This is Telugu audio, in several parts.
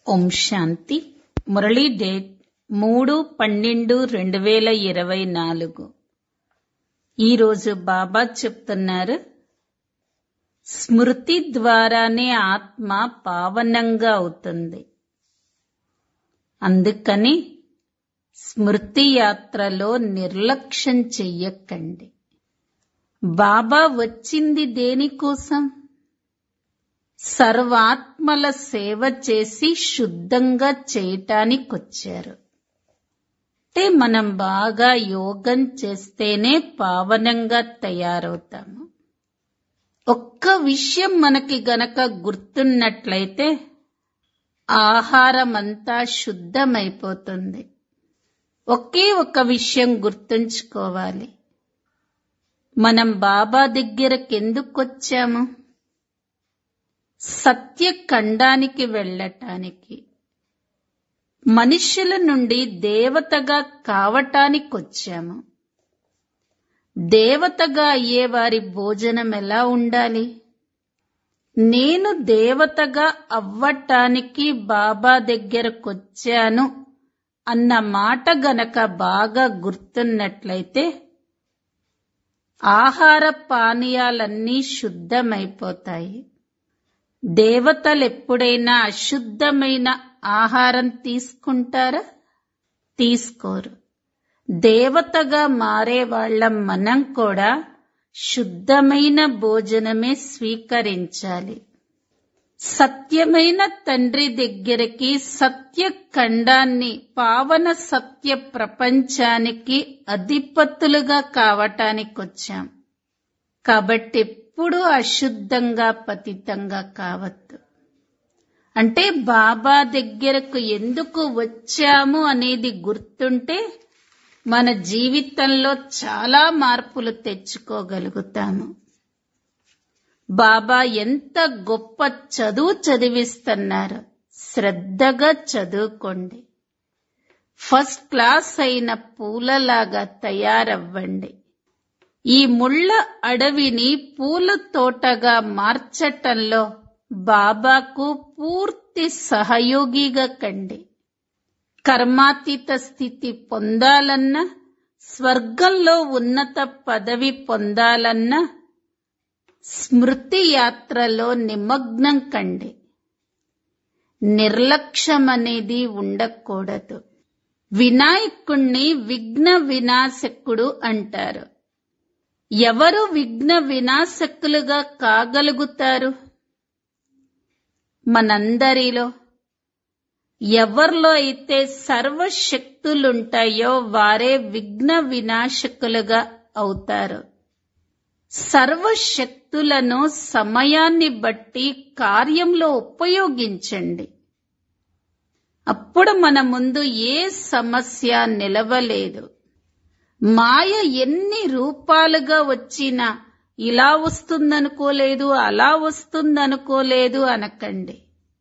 ఓం శాంతి మురళీ డేట్ మూడు పన్నెండు రెండు వేల ఇరవై నాలుగు ఈరోజు బాబా చెప్తున్నారు స్మృతి ద్వారానే ఆత్మ పావనంగా అవుతుంది అందుకని స్మృతి యాత్రలో నిర్లక్ష్యం చెయ్యకండి బాబా వచ్చింది దేనికోసం సర్వాత్మల సేవ చేసి శుద్ధంగా చేయటానికొచ్చారు అంటే మనం బాగా యోగం చేస్తేనే పావనంగా తయారవుతాము ఒక్క విషయం మనకి గనక గుర్తున్నట్లయితే ఆహారం అంతా శుద్ధమైపోతుంది ఒకే ఒక విషయం గుర్తుంచుకోవాలి మనం బాబా దగ్గరకు ఎందుకు వచ్చాము సత్యఖండానికి వెళ్ళటానికి మనుషుల నుండి దేవతగా కావటానికొచ్చాము దేవతగా అయ్యే వారి భోజనం ఎలా ఉండాలి నేను దేవతగా అవ్వటానికి బాబా దగ్గరకొచ్చాను అన్న మాట గనక బాగా గుర్తున్నట్లయితే ఆహార పానీయాలన్నీ శుద్ధమైపోతాయి దేవతలు ఎప్పుడైనా అశుద్ధమైన ఆహారం తీసుకుంటారా తీసుకోరు దేవతగా మారే వాళ్ళం మనం కూడా శుద్ధమైన భోజనమే స్వీకరించాలి సత్యమైన తండ్రి దగ్గరికి సత్య ఖండాన్ని పావన సత్య ప్రపంచానికి అధిపతులుగా కావటానికొచ్చాం కాబట్టి ఎప్పుడూ అశుద్ధంగా పతితంగా కావద్దు అంటే బాబా దగ్గరకు ఎందుకు వచ్చాము అనేది గుర్తుంటే మన జీవితంలో చాలా మార్పులు తెచ్చుకోగలుగుతాము బాబా ఎంత గొప్ప చదువు చదివిస్తున్నారు శ్రద్ధగా చదువుకోండి ఫస్ట్ క్లాస్ అయిన పూలలాగా తయారవ్వండి ఈ ముళ్ళ అడవిని పూల తోటగా మార్చటంలో బాబాకు పూర్తి సహయోగిగా కండి కర్మాతీత స్థితి పొందాలన్నా స్వర్గంలో ఉన్నత పదవి పొందాలన్నా స్మృతి యాత్రలో నిమగ్నం కండి నిర్లక్ష్యం అనేది ఉండకూడదు వినాయకుణ్ణి విఘ్న వినాశకుడు అంటారు ఎవరు విఘ్న వినాశకులుగా కాగలుగుతారు మనందరిలో ఎవరిలో అయితే సర్వశక్తులుంటాయో వారే విఘ్న వినాశకులుగా అవుతారు సర్వశక్తులను సమయాన్ని బట్టి కార్యంలో ఉపయోగించండి అప్పుడు మన ముందు ఏ సమస్య నిలవలేదు మాయ ఎన్ని రూపాలుగా వచ్చినా ఇలా వస్తుందనుకోలేదు అలా వస్తుందనుకోలేదు అనకండి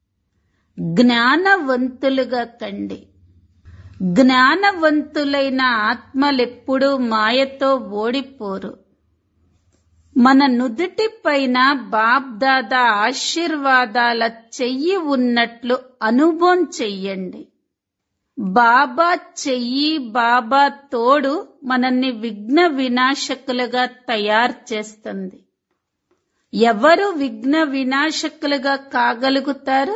జ్ఞానవంతులుగా కండి జ్ఞానవంతులైన ఆత్మలెప్పుడూ మాయతో ఓడిపోరు మన నుదుటి పైన బాబ్దాదా ఆశీర్వాదాల చెయ్యి ఉన్నట్లు అనుభవం చెయ్యండి బాబా చెయ్యి బాబా తోడు మనల్ని విఘ్న వినాశకులుగా తయారు చేస్తుంది ఎవరు విఘ్న వినాశకులుగా కాగలుగుతారు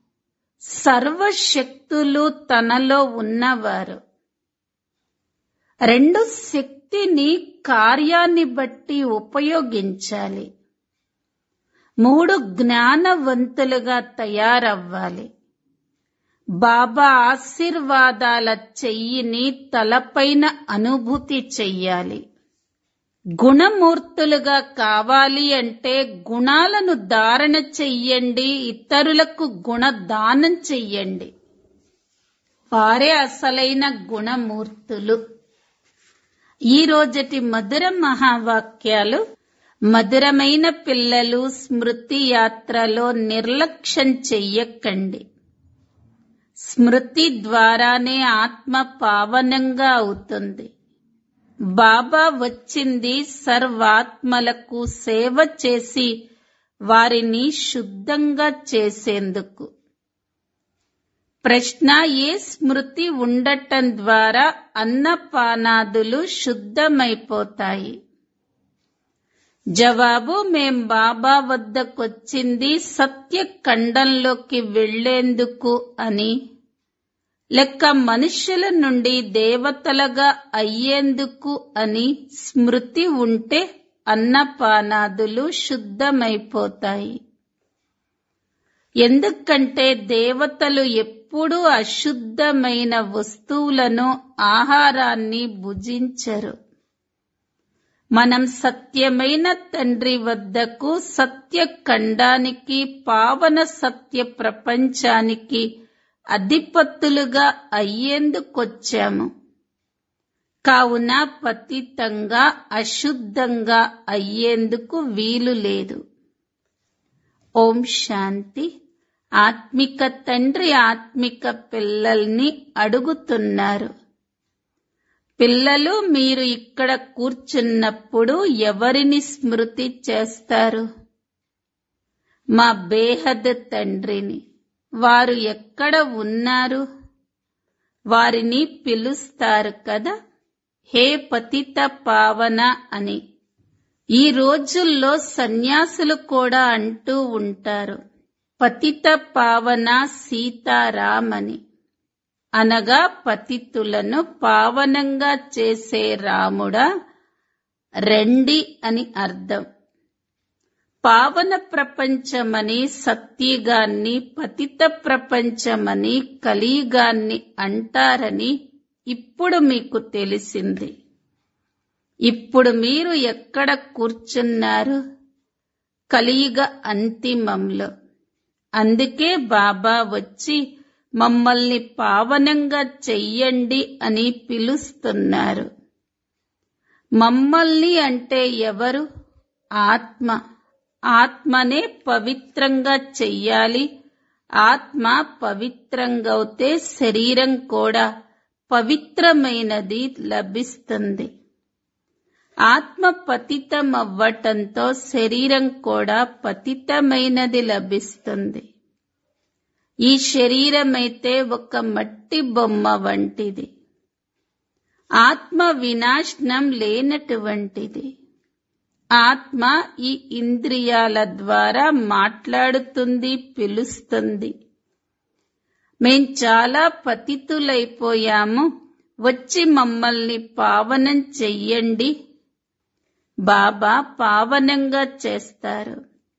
సర్వశక్తులు తనలో ఉన్నవారు రెండు శక్తిని కార్యాన్ని బట్టి ఉపయోగించాలి మూడు జ్ఞానవంతులుగా తయారవ్వాలి బాబా ఆశీర్వాదాల చెయ్యిని తలపైన అనుభూతి చెయ్యాలి గుణమూర్తులుగా కావాలి అంటే గుణాలను ధారణ చెయ్యండి ఇతరులకు గుణదానం చెయ్యండి వారే అసలైన గుణమూర్తులు ఈ రోజటి మధుర మహావాక్యాలు మధురమైన పిల్లలు స్మృతి యాత్రలో నిర్లక్ష్యం చెయ్యకండి స్మృతి ద్వారానే ఆత్మ పావనంగా అవుతుంది బాబా వచ్చింది సర్వాత్మలకు సేవ చేసి వారిని శుద్ధంగా చేసేందుకు ప్రశ్న ఏ స్మృతి ఉండటం ద్వారా అన్నపానాదులు శుద్ధమైపోతాయి జవాబు మేం బాబా వద్దకొచ్చింది సత్య ఖండంలోకి వెళ్లేందుకు అని లెక్క మనుష్యుల నుండి దేవతలుగా అయ్యేందుకు అని స్మృతి ఉంటే అన్నపానాదులు శుద్ధమైపోతాయి ఎందుకంటే దేవతలు ఎప్పుడూ అశుద్ధమైన వస్తువులను ఆహారాన్ని భుజించరు మనం సత్యమైన తండ్రి వద్దకు సత్య ఖండానికి పావన సత్య ప్రపంచానికి అధిపతులుగా అయ్యేందుకొచ్చాము కావున పతితంగా అశుద్ధంగా అయ్యేందుకు వీలు లేదు ఓం శాంతి ఆత్మిక తండ్రి ఆత్మిక పిల్లల్ని అడుగుతున్నారు పిల్లలు మీరు ఇక్కడ కూర్చున్నప్పుడు ఎవరిని స్మృతి చేస్తారు మా బేహద్ తండ్రిని వారు ఎక్కడ ఉన్నారు వారిని పిలుస్తారు కదా హే పతిత పావన అని ఈ రోజుల్లో సన్యాసులు కూడా అంటూ ఉంటారు పతిత పావన సీతారామని అనగా పతితులను పావనంగా చేసే రాముడా రెండి అని అర్థం పావన ప్రపంచమని సత్యగాన్ని పతిత ప్రపంచమని కలియుగాన్ని అంటారని ఇప్పుడు మీకు తెలిసింది ఇప్పుడు మీరు ఎక్కడ కూర్చున్నారు కలియుగ అంతిమంలో అందుకే బాబా వచ్చి మమ్మల్ని పావనంగా చెయ్యండి అని పిలుస్తున్నారు మమ్మల్ని అంటే ఎవరు ఆత్మ ఆత్మనే పవిత్రంగా చెయ్యాలి ఆత్మ పవిత్రంగా అవుతే శరీరం కూడా పవిత్రమైనది లభిస్తుంది ఆత్మ పతితం అవ్వటంతో శరీరం కూడా పతితమైనది లభిస్తుంది ఈ శరీరమైతే ఒక మట్టి బొమ్మ వంటిది ఆత్మ వినాశనం లేనటువంటిది ఆత్మ ఈ ఇంద్రియాల ద్వారా మాట్లాడుతుంది పిలుస్తుంది మేం చాలా పతితులైపోయాము వచ్చి మమ్మల్ని పావనం చెయ్యండి బాబా పావనంగా చేస్తారు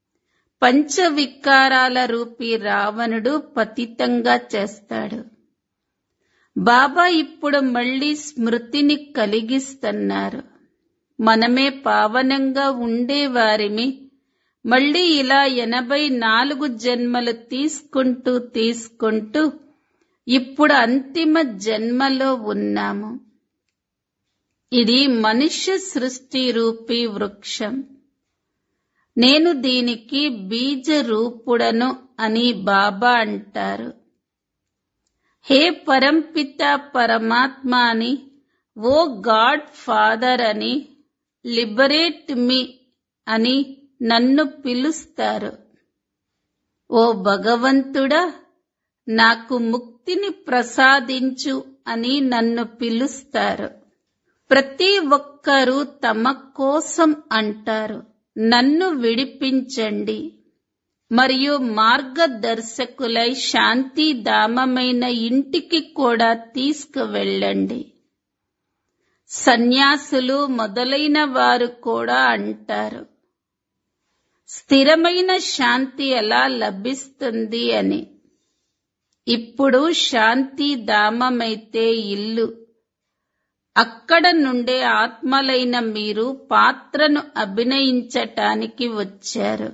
పంచవికారాల రూపీ రావణుడు పతితంగా చేస్తాడు బాబా ఇప్పుడు మళ్ళీ స్మృతిని కలిగిస్తున్నారు మనమే పావనంగా ఉండేవారిమి మళ్ళీ ఇలా ఎనభై నాలుగు జన్మలు తీసుకుంటూ తీసుకుంటూ ఇప్పుడు అంతిమ జన్మలో ఉన్నాము ఇది మనుష్య సృష్టి రూపీ వృక్షం నేను దీనికి బీజ రూపుడను అని బాబా అంటారు హే పరంపిత పరమాత్మ అని ఓ గాడ్ ఫాదర్ అని లిబరేట్ మీ అని నన్ను పిలుస్తారు ఓ భగవంతుడా నాకు ముక్తిని ప్రసాదించు అని నన్ను పిలుస్తారు ప్రతి ఒక్కరూ తమ కోసం అంటారు నన్ను విడిపించండి మరియు మార్గదర్శకులై శాంతిధామమైన ఇంటికి కూడా తీసుకువెళ్ళండి సన్యాసులు మొదలైన వారు కూడా అంటారు స్థిరమైన శాంతి ఎలా లభిస్తుంది అని ఇప్పుడు శాంతిధామమైతే ఇల్లు అక్కడ నుండే ఆత్మలైన మీరు పాత్రను అభినయించటానికి వచ్చారు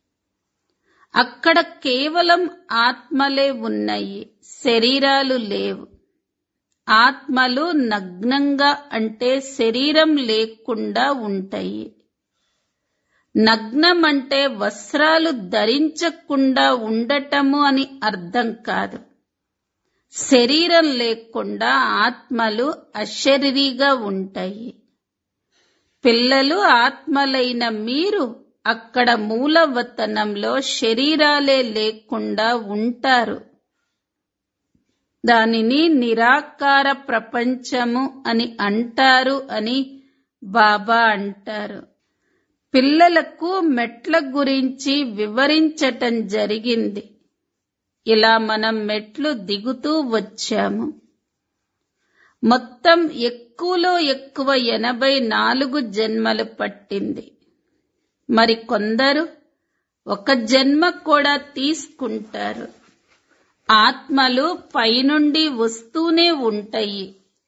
అక్కడ కేవలం ఆత్మలే ఉన్నాయి శరీరాలు లేవు ఆత్మలు నగ్నంగా అంటే శరీరం లేకుండా ఉంటాయి నగ్నం అంటే వస్త్రాలు ధరించకుండా ఉండటము అని అర్థం కాదు శరీరం లేకుండా ఆత్మలు అశరీరిగా ఉంటాయి పిల్లలు ఆత్మలైన మీరు అక్కడ మూలవతనంలో శరీరాలే లేకుండా ఉంటారు దానిని నిరాకార ప్రపంచము అని అంటారు అని బాబా అంటారు పిల్లలకు మెట్ల గురించి వివరించటం జరిగింది ఇలా మనం మెట్లు దిగుతూ వచ్చాము మొత్తం ఎక్కువలో ఎక్కువ ఎనభై నాలుగు జన్మలు పట్టింది మరి కొందరు ఒక జన్మ కూడా తీసుకుంటారు ఆత్మలు పైనుండి వస్తూనే ఉంటాయి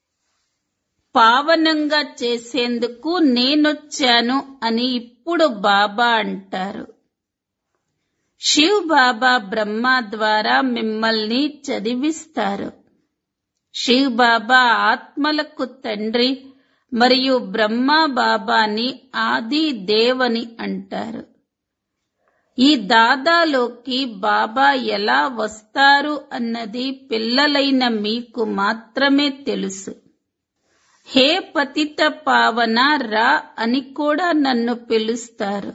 పావనంగా చేసేందుకు నేనొచ్చాను అని ఇప్పుడు బాబా అంటారు శివ్ బాబా బ్రహ్మ ద్వారా మిమ్మల్ని చదివిస్తారు శివ్ బాబా ఆత్మలకు తండ్రి మరియు బ్రహ్మ బాబాని ఆది దేవని అంటారు ఈ దాదాలోకి బాబా ఎలా వస్తారు అన్నది పిల్లలైన మీకు మాత్రమే తెలుసు హే పతిత పావన రా అని కూడా నన్ను పిలుస్తారు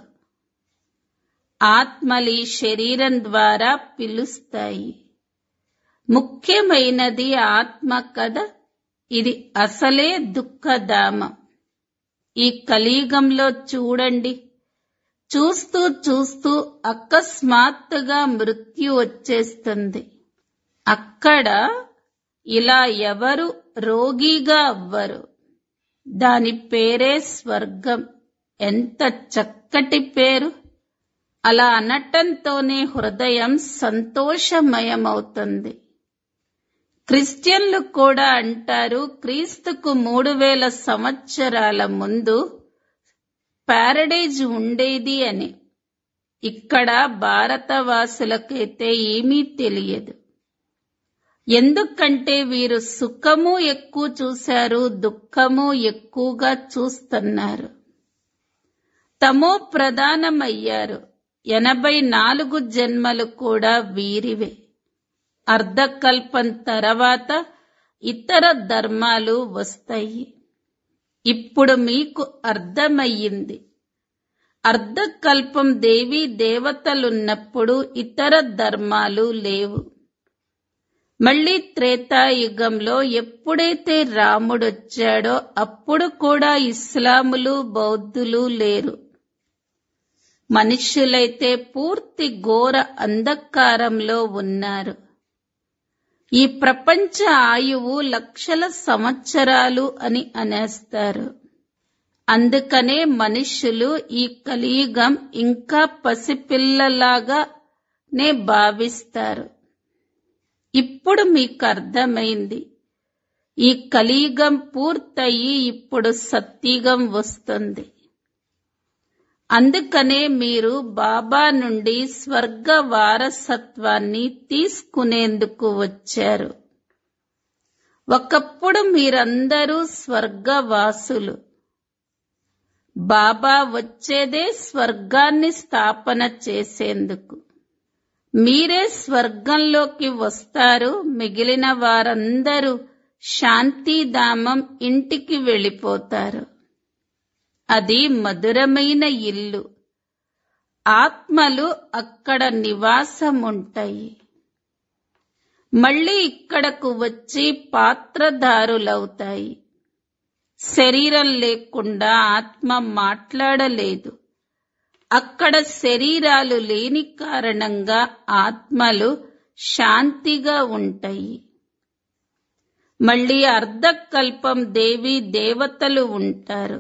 ఆత్మలి శరీరం ద్వారా పిలుస్తాయి ముఖ్యమైనది ఆత్మ కథ ఇది అసలే దుఃఖధామం ఈ కలియుగంలో చూడండి చూస్తూ చూస్తూ అకస్మాత్తుగా మృత్యు వచ్చేస్తుంది అక్కడ ఇలా ఎవరు రోగిగా అవ్వరు దాని పేరే స్వర్గం ఎంత చక్కటి పేరు అలా అనటంతోనే హృదయం సంతోషమయమవుతుంది క్రిస్టియన్లు కూడా అంటారు క్రీస్తుకు మూడు వేల సంవత్సరాల ముందు ప్యారడైజ్ ఉండేది అని ఇక్కడ భారతవాసులకైతే ఏమీ తెలియదు ఎందుకంటే వీరు సుఖము ఎక్కువ చూశారు దుఃఖము ఎక్కువగా చూస్తున్నారు తమో ప్రధానమయ్యారు ఎనభై నాలుగు జన్మలు కూడా వీరివే అర్ధకల్పం తర్వాత ఇతర ధర్మాలు వస్తాయి ఇప్పుడు మీకు అర్థమయ్యింది అర్ధకల్పం దేవీ దేవతలున్నప్పుడు ఇతర ధర్మాలు లేవు మళ్ళీ త్రేతాయుగంలో ఎప్పుడైతే రాముడొచ్చాడో అప్పుడు కూడా ఇస్లాములు బౌద్ధులు లేరు మనుష్యులైతే పూర్తి ఘోర అంధకారంలో ఉన్నారు ఈ ప్రపంచ ఆయువు లక్షల సంవత్సరాలు అని అనేస్తారు అందుకనే మనుష్యులు ఈ కలియుగం ఇంకా పసిపిల్లలాగానే భావిస్తారు ఇప్పుడు మీకు అర్థమైంది ఈ కలియుగం పూర్తయి ఇప్పుడు సత్యుగం వస్తుంది అందుకనే మీరు బాబా నుండి స్వర్గ వారసత్వాన్ని తీసుకునేందుకు వచ్చారు ఒకప్పుడు మీరందరూ స్వర్గవాసులు బాబా వచ్చేదే స్వర్గాన్ని స్థాపన చేసేందుకు మీరే స్వర్గంలోకి వస్తారు మిగిలిన వారందరూ శాంతిధామం ఇంటికి వెళ్ళిపోతారు అది మధురమైన ఇల్లు ఆత్మలు అక్కడ నివాసం ఉంటాయి మళ్ళీ ఇక్కడకు వచ్చి పాత్రధారులవుతాయి శరీరం లేకుండా ఆత్మ మాట్లాడలేదు అక్కడ శరీరాలు లేని కారణంగా ఆత్మలు శాంతిగా ఉంటాయి మళ్ళీ అర్ధకల్పం దేవి దేవతలు ఉంటారు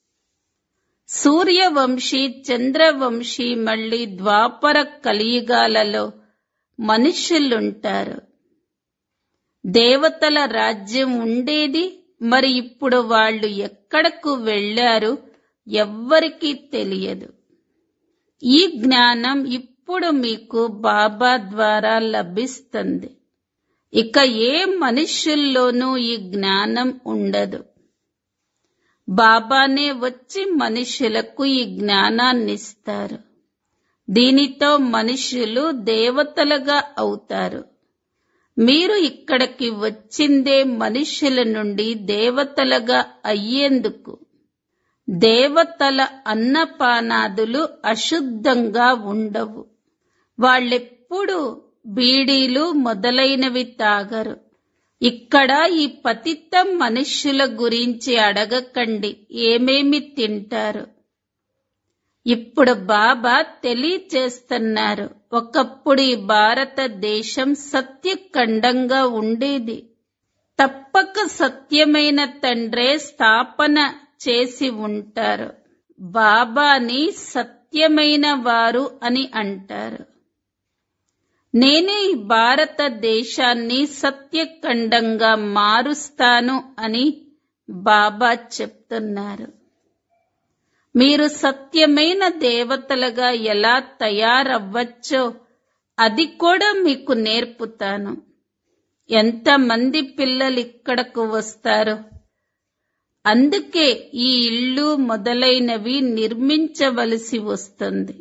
సూర్యవంశీ చంద్రవంశీ మళ్ళీ ద్వాపర కలియుగాలలో మనుషులుంటారు దేవతల రాజ్యం ఉండేది మరి ఇప్పుడు వాళ్ళు ఎక్కడకు వెళ్లారు ఎవ్వరికీ తెలియదు ఈ జ్ఞానం ఇప్పుడు మీకు బాబా ద్వారా లభిస్తుంది ఇక ఏ మనుష్యుల్లోనూ ఈ జ్ఞానం ఉండదు బాబానే వచ్చి మనుషులకు ఈ జ్ఞానాన్నిస్తారు దీనితో మనుషులు దేవతలుగా అవుతారు మీరు ఇక్కడికి వచ్చిందే మనుషుల నుండి దేవతలుగా అయ్యేందుకు దేవతల అన్నపానాదులు అశుద్ధంగా ఉండవు వాళ్ళెప్పుడు బీడీలు మొదలైనవి తాగరు ఇక్కడ ఈ పతిత మనుష్యుల గురించి అడగకండి ఏమేమి తింటారు ఇప్పుడు బాబా తెలియచేస్తున్నారు ఒకప్పుడు ఈ భారతదేశం సత్యఖండంగా ఉండేది తప్పక సత్యమైన తండ్రే స్థాపన చేసి ఉంటారు బాబాని సత్యమైన వారు అని అంటారు నేనే ఈ భారతదేశాన్ని సత్యఖండంగా మారుస్తాను అని బాబా చెప్తున్నారు మీరు సత్యమైన దేవతలుగా ఎలా తయారవ్వచ్చో అది కూడా మీకు నేర్పుతాను ఎంతమంది పిల్లలు ఇక్కడకు వస్తారో అందుకే ఈ ఇళ్ళు మొదలైనవి నిర్మించవలసి వస్తుంది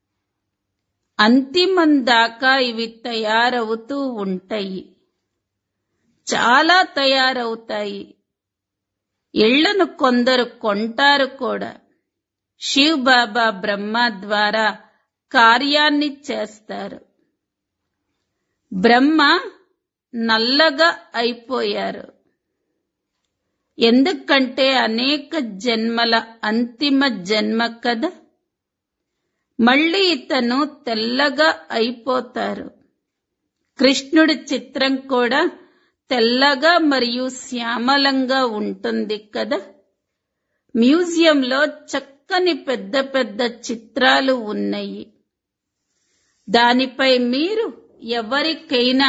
అంతిమం దాకా ఇవి తయారవుతూ ఉంటాయి చాలా తయారవుతాయి ఇళ్లను కొందరు కొంటారు కూడా శివ్ బాబా బ్రహ్మ ద్వారా కార్యాన్ని చేస్తారు బ్రహ్మ నల్లగా అయిపోయారు ఎందుకంటే అనేక జన్మల అంతిమ జన్మ కదా మళ్ళీ ఇతను తెల్లగా అయిపోతారు కృష్ణుడి చిత్రం కూడా తెల్లగా మరియు శ్యామలంగా ఉంటుంది కదా మ్యూజియంలో చక్కని పెద్ద పెద్ద చిత్రాలు ఉన్నాయి దానిపై మీరు ఎవరికైనా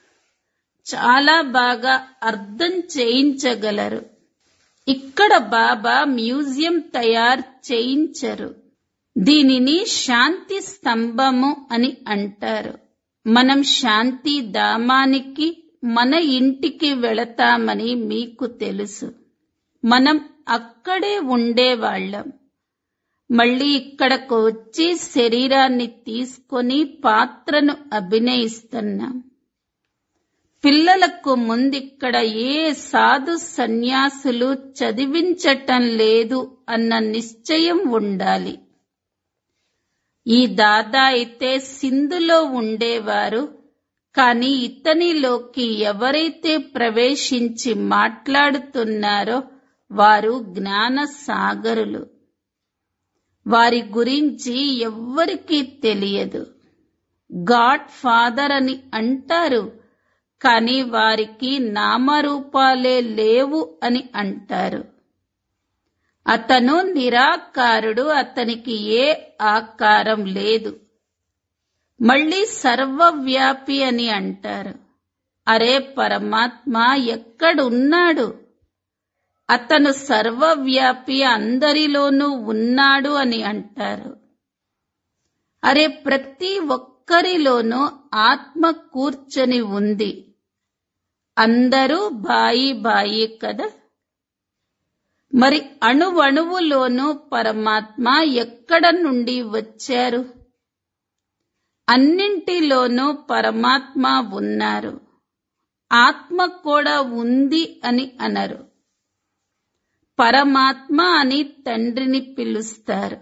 చాలా బాగా అర్థం చేయించగలరు ఇక్కడ బాబా మ్యూజియం తయారు చేయించరు దీనిని శాంతి స్తంభము అని అంటారు మనం శాంతి ధామానికి మన ఇంటికి వెళతామని మీకు తెలుసు మనం అక్కడే ఉండేవాళ్ళం మళ్ళీ ఇక్కడకు వచ్చి శరీరాన్ని తీసుకొని పాత్రను అభినయిస్తున్నాం పిల్లలకు ముందిక్కడ ఏ సాధు సన్యాసులు చదివించటం లేదు అన్న నిశ్చయం ఉండాలి ఈ దాదా అయితే సింధులో ఉండేవారు కాని ఇతనిలోకి ఎవరైతే ప్రవేశించి మాట్లాడుతున్నారో వారు జ్ఞాన సాగరులు వారి గురించి ఎవ్వరికీ తెలియదు గాడ్ ఫాదర్ అని అంటారు కాని వారికి నామరూపాలే లేవు అని అంటారు అతను నిరాకారుడు అతనికి ఏ ఆకారం లేదు మళ్ళీ సర్వవ్యాపి అని అంటారు అరే పరమాత్మ ఎక్కడున్నాడు అతను సర్వవ్యాపి అందరిలోనూ ఉన్నాడు అని అంటారు అరే ప్రతి ఒక్కరిలోనూ ఆత్మ కూర్చొని ఉంది అందరూ బాయి బాయి కదా మరి అణువణువులోనూ పరమాత్మ ఎక్కడ నుండి వచ్చారు అన్నింటిలోనూ పరమాత్మ ఉన్నారు ఆత్మ కూడా ఉంది అని అనరు పరమాత్మ అని తండ్రిని పిలుస్తారు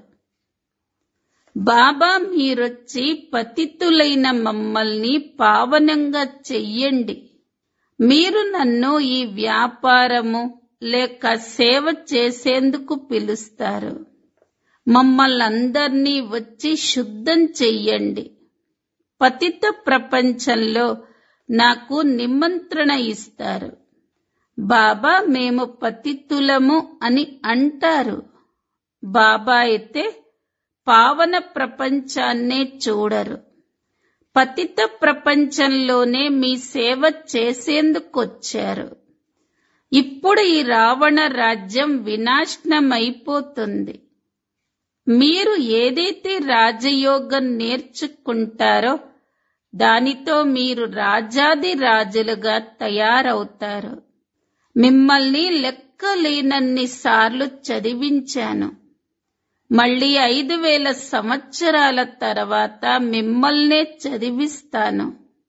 బాబా మీరొచ్చి పతితులైన మమ్మల్ని పావనంగా చెయ్యండి మీరు నన్ను ఈ వ్యాపారము లేక సేవ చేసేందుకు పిలుస్తారు మమ్మల్నందర్నీ వచ్చి శుద్ధం చెయ్యండి పతిత ప్రపంచంలో నాకు నిమంత్రణ ఇస్తారు బాబా మేము పతితులము అని అంటారు బాబా అయితే పావన ప్రపంచాన్నే చూడరు పతిత ప్రపంచంలోనే మీ సేవ చేసేందుకొచ్చారు ఇప్పుడు ఈ రావణ రాజ్యం వినాశనమైపోతుంది మీరు ఏదైతే రాజయోగం నేర్చుకుంటారో దానితో మీరు రాజాది రాజులుగా తయారవుతారు మిమ్మల్ని లెక్కలేనన్ని సార్లు చదివించాను మళ్ళీ ఐదు వేల సంవత్సరాల తర్వాత మిమ్మల్నే చదివిస్తాను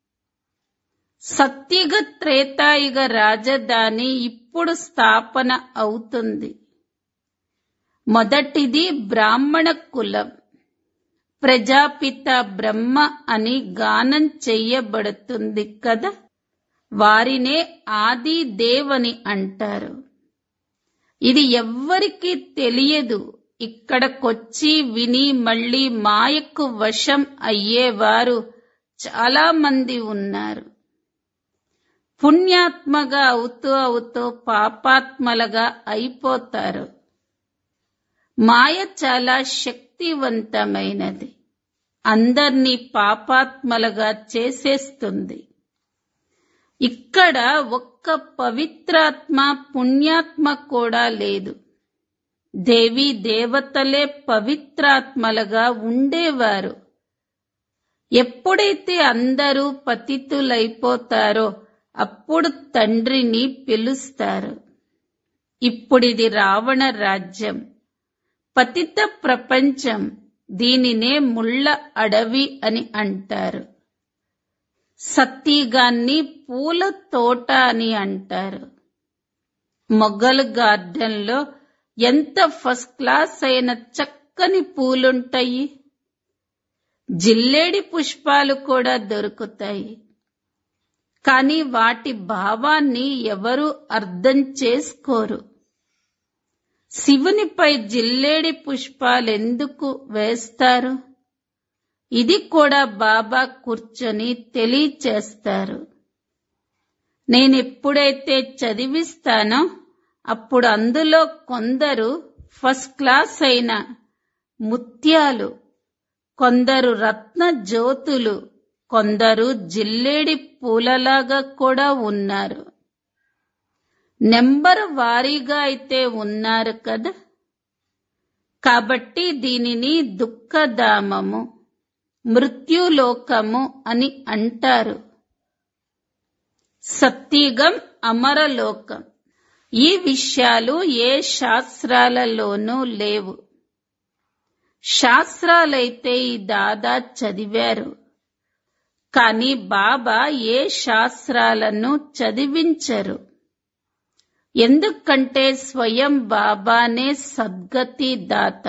సత్యుగ త్రేతాయుగ రాజధాని ఇప్పుడు స్థాపన అవుతుంది మొదటిది బ్రాహ్మణ కులం ప్రజాపిత బ్రహ్మ అని గానం చెయ్యబడుతుంది కదా వారినే ఆది దేవని అంటారు ఇది ఎవ్వరికీ తెలియదు ఇక్కడకొచ్చి విని మళ్ళీ మాయకు వశం అయ్యేవారు చాలా మంది ఉన్నారు పుణ్యాత్మగా అవుతూ అవుతూ పాపాత్మలుగా అయిపోతారు మాయ చాలా శక్తివంతమైనది అందర్నీ పాపాత్మలుగా చేసేస్తుంది ఇక్కడ ఒక్క పవిత్రాత్మ పుణ్యాత్మ కూడా లేదు దేవి దేవతలే పవిత్రాత్మలుగా ఉండేవారు ఎప్పుడైతే అందరూ పతితులైపోతారో అప్పుడు తండ్రిని పిలుస్తారు ఇప్పుడిది రావణ రాజ్యం పతిత ప్రపంచం దీనినే ముళ్ళ అడవి అని అంటారు సత్తిగాన్ని పూల తోట అని అంటారు మొగ్గల్ గార్డెన్లో ఎంత ఫస్ట్ క్లాస్ అయిన చక్కని పూలుంటాయి జిల్లేడి పుష్పాలు కూడా దొరుకుతాయి కానీ వాటి భావాన్ని ఎవరు అర్థం చేసుకోరు శివునిపై జిల్లేడి పుష్పాలెందుకు వేస్తారు ఇది కూడా బాబా కూర్చొని తెలియచేస్తారు నేనెప్పుడైతే చదివిస్తానో అప్పుడు అందులో కొందరు ఫస్ట్ క్లాస్ అయిన ముత్యాలు కొందరు రత్న జ్యోతులు కొందరు జిల్లేడి పూలలాగా కూడా ఉన్నారు నెంబర్ వారీగా అయితే ఉన్నారు కదా కాబట్టి దీనిని దుఃఖధామము మృత్యులోకము అని అంటారు సత్యగం అమరలోకం ఈ విషయాలు ఏ శాస్త్రాలలోనూ లేవు శాస్త్రాలైతే ఈ దాదా చదివారు కానీ బాబా ఏ శాస్త్రాలను చదివించరు ఎందుకంటే స్వయం బాబానే సద్గతి దాత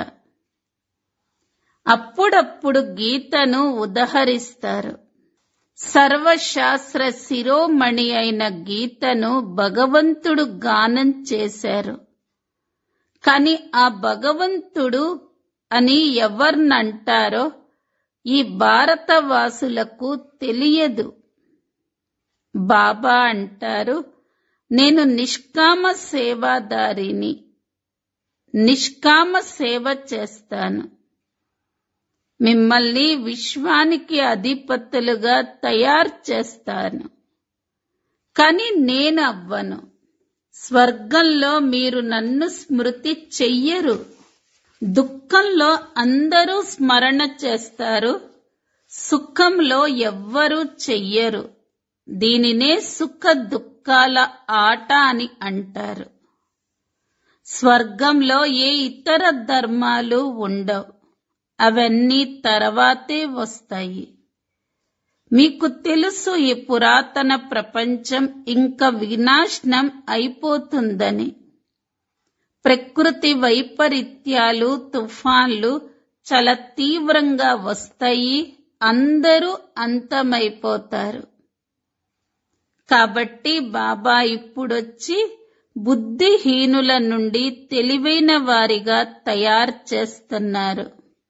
అప్పుడప్పుడు గీతను ఉదహరిస్తారు సర్వశాస్త్ర శిరోమణి అయిన గీతను భగవంతుడు గానం చేశారు కాని ఆ భగవంతుడు అని ఎవర్నంటారో ఈ భారతవాసులకు తెలియదు బాబా అంటారు నేను నిష్కామ సేవాదారిని నిష్కామ సేవ చేస్తాను మిమ్మల్ని విశ్వానికి అధిపతులుగా తయారు చేస్తాను కాని నేను అవ్వను స్వర్గంలో మీరు నన్ను స్మృతి చెయ్యరు దుఃఖంలో అందరూ స్మరణ చేస్తారు సుఖంలో ఎవ్వరూ చెయ్యరు దీనినే సుఖ దుఃఖాల ఆట అని అంటారు స్వర్గంలో ఏ ఇతర ధర్మాలు ఉండవు అవన్నీ తర్వాతే వస్తాయి మీకు తెలుసు ఈ పురాతన ప్రపంచం ఇంకా వినాశనం అయిపోతుందని ప్రకృతి వైపరీత్యాలు తుఫాన్లు చాలా తీవ్రంగా వస్తాయి అందరూ అంతమైపోతారు కాబట్టి బాబా ఇప్పుడొచ్చి బుద్ధిహీనుల నుండి తెలివైన వారిగా తయారు చేస్తున్నారు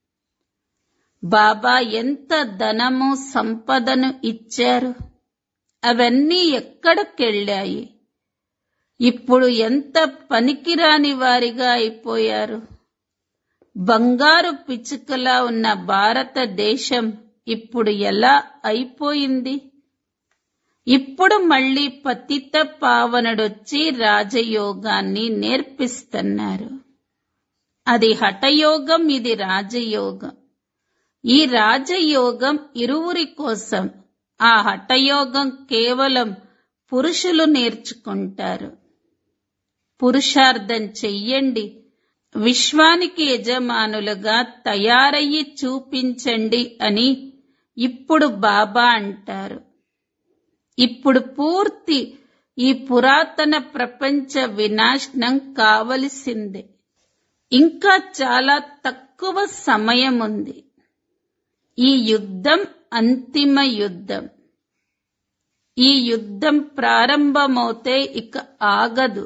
బాబా ఎంత ధనము సంపదను ఇచ్చారు అవన్నీ ఎక్కడికెళ్ళాయి ఇప్పుడు ఎంత పనికిరాని వారిగా అయిపోయారు బంగారు పిచ్చుకలా ఉన్న భారతదేశం ఇప్పుడు ఎలా అయిపోయింది ఇప్పుడు మళ్ళీ పతిత పావనుడొచ్చి రాజయోగాన్ని నేర్పిస్తున్నారు అది హఠయోగం ఇది రాజయోగం ఈ రాజయోగం ఇరువురి కోసం ఆ హఠయోగం కేవలం పురుషులు నేర్చుకుంటారు పురుషార్థం చెయ్యండి విశ్వానికి యజమానులుగా తయారయ్యి చూపించండి అని ఇప్పుడు బాబా అంటారు ఇప్పుడు పూర్తి ఈ పురాతన ప్రపంచ వినాశనం కావలసిందే ఇంకా చాలా తక్కువ సమయం ఉంది ఈ యుద్ధం అంతిమ యుద్ధం ఈ యుద్ధం ప్రారంభమవుతే ఇక ఆగదు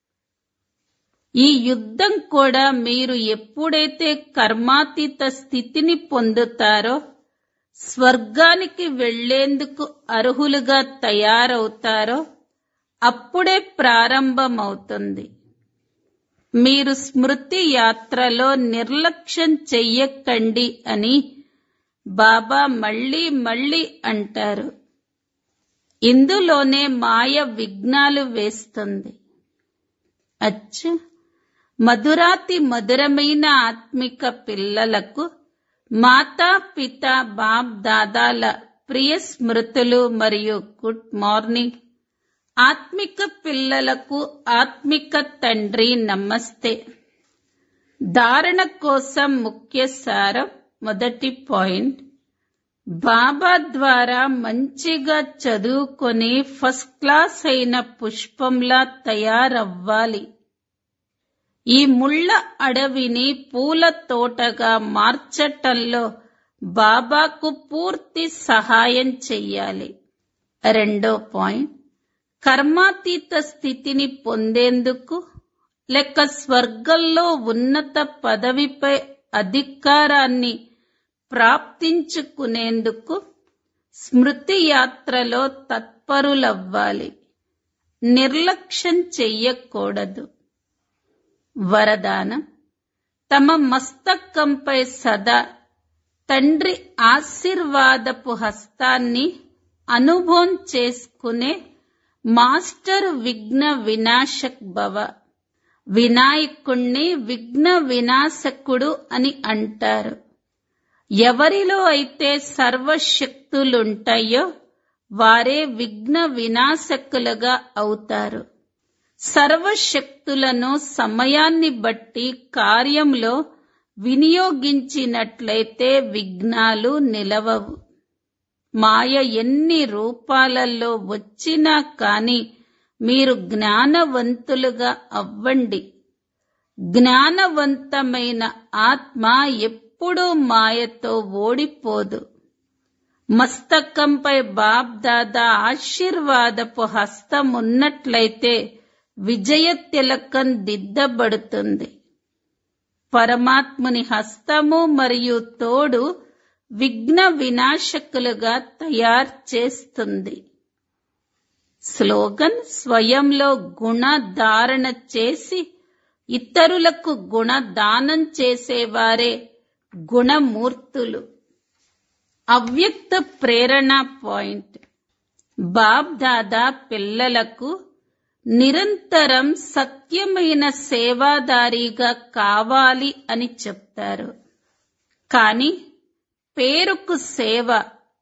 ఈ యుద్ధం కూడా మీరు ఎప్పుడైతే కర్మాతీత స్థితిని పొందుతారో స్వర్గానికి వెళ్లేందుకు అర్హులుగా తయారవుతారో అప్పుడే ప్రారంభమవుతుంది మీరు స్మృతి యాత్రలో నిర్లక్ష్యం చెయ్యకండి అని బాబా మళ్ళీ మళ్ళీ అంటారు ఇందులోనే మాయ విఘ్నాలు వేస్తుంది అచ్చ మధురాతి మధురమైన ఆత్మిక పిల్లలకు మాతా పిత బాప్ దాదాల ప్రియ స్మృతులు మరియు గుడ్ మార్నింగ్ ఆత్మిక పిల్లలకు ఆత్మిక తండ్రి నమస్తే ధారణ కోసం ముఖ్య సారం మొదటి పాయింట్ బాబా ద్వారా మంచిగా చదువుకొని ఫస్ట్ క్లాస్ అయిన పుష్పంలా తయారవ్వాలి ఈ ముళ్ళ అడవిని పూల తోటగా మార్చటంలో బాబాకు పూర్తి సహాయం చెయ్యాలి రెండో పాయింట్ కర్మాతీత స్థితిని పొందేందుకు లేక స్వర్గంలో ఉన్నత పదవిపై అధికారాన్ని ప్రాప్తించుకునేందుకు స్మృతి యాత్రలో తత్పరులవ్వాలి నిర్లక్ష్యం చెయ్యకూడదు వరదానం తమ మస్తకంపై సదా తండ్రి ఆశీర్వాదపు హస్తాన్ని అనుభవం చేసుకునే మాస్టర్ విఘ్న వినాశక్ భవ వినాయకుణ్ణి విఘ్న వినాశకుడు అని అంటారు ఎవరిలో అయితే సర్వశక్తులుంటాయో వారే విఘ్న వినాశకులుగా అవుతారు సర్వశక్తులను సమయాన్ని బట్టి కార్యంలో వినియోగించినట్లయితే విఘ్నాలు నిలవవు మాయ ఎన్ని రూపాలలో వచ్చినా కాని మీరు జ్ఞానవంతులుగా అవ్వండి జ్ఞానవంతమైన ఆత్మ ఎప్పుడూ మాయతో ఓడిపోదు మస్తకంపై బాబ్ దాదా ఆశీర్వాదపు హస్తం ఉన్నట్లయితే విజయ తిలకం దిద్దబడుతుంది పరమాత్ముని హస్తము మరియు తోడు విఘ్న వినాశకులుగా తయారు చేస్తుంది స్లోగన్ స్వయంలో గుణ ధారణ చేసి ఇతరులకు గుణదానం చేసేవారే గుణమూర్తులు అవ్యక్త ప్రేరణ పాయింట్ బాబ్ దాదా పిల్లలకు నిరంతరం సత్యమైన సేవాదారిగా కావాలి అని చెప్తారు కానీ పేరుకు సేవ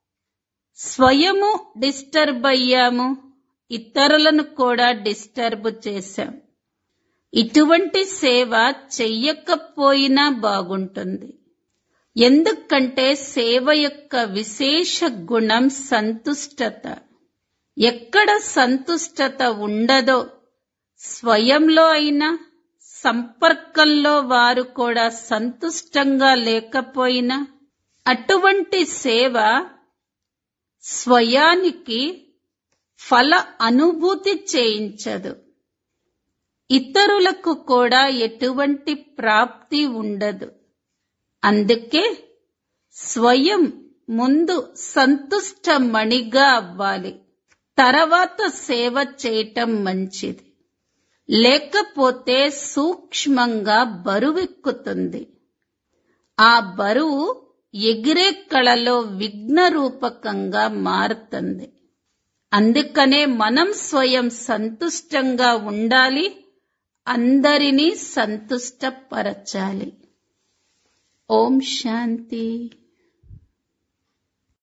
స్వయము డిస్టర్బ్ అయ్యాము ఇతరులను కూడా డిస్టర్బ్ చేశాం ఇటువంటి సేవ చెయ్యకపోయినా బాగుంటుంది ఎందుకంటే సేవ యొక్క విశేష గుణం సంతుష్టత ఎక్కడ సంతుష్టత ఉండదో స్వయంలో అయినా సంపర్కంలో వారు కూడా సంతుష్టంగా లేకపోయినా అటువంటి సేవ స్వయానికి ఫల అనుభూతి చేయించదు ఇతరులకు కూడా ఎటువంటి ప్రాప్తి ఉండదు అందుకే స్వయం ముందు సంతుష్ట మణిగా అవ్వాలి తర్వాత సేవ చేయటం మంచిది లేకపోతే సూక్ష్మంగా బరువెక్కుతుంది ఆ బరువు ఎగిరే కళలో విఘ్న రూపకంగా మారుతుంది అందుకనే మనం స్వయం సంతుష్టంగా ఉండాలి అందరినీ సంతుష్టపరచాలి ఓం శాంతి